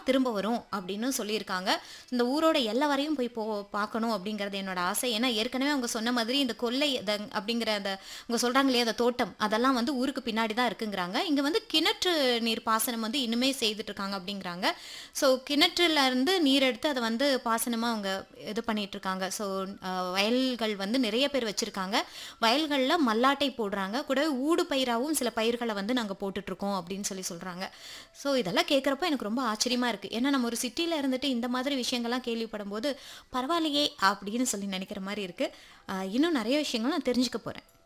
திரும்ப வரும் அப்படின்னு சொல்லியிருக்காங்க இந்த ஊரோட எல்லை வரையும் போய் போ பார்க்கணும் அப்படிங்கிறது என்னோட ஆசை ஏன்னா ஏற்கனவே அவங்க சொன்ன மாதிரி இந்த கொல்லை த- அப்படிங்கிற அந்த அவங்க சொல்றாங்க இல்லையா அந்த தோட்டம் அதெல்லாம் வந்து ஊருக்கு பின்னாடி தான் இருக்குங்கிறாங்க இங்க வந்து கிணற்று நீர் பாசனம் வந்து இன்னுமே செய்துட்டு இருக்காங்க அப்படிங்கிறாங்க ஸோ கிணற்றுல இருந்து நீர் எடுத்து அதை வந்து பாசனமா அவங்க இது பண்ணிட்டு இருக்காங்க ஸோ வயல்கள் வந்து நிறைய பேர் வச்சிருக்காங்க வயல்கள்ல மல்லாட்டை போடுறாங்க கூடவே ஊடு பயிராகவும் சில பயிர்களை வந்து நாங்க போட்டுட்டு இருக்கோம் அப்படின்னு சொல்லி சொல்றாங்க ஸோ இதெல்லாம் கேட்குறப்ப எனக்கு ரொம்ப ஆச்சரியமா இருக்கு ஏன்னா நம்ம ஒரு சிட்டில இருந்துட்டு இந்த மாதிரி விஷயங்கள்லாம் கேள்விப்படும் போது பரவாயில்லையே அப்படின்னு சொல்லி நினைக்கிற மாதிரி இருக்கு ஆஹ் இன்னும் நிறைய விஷயங்கள் நான் தெரிஞ்சுக்க போறேன்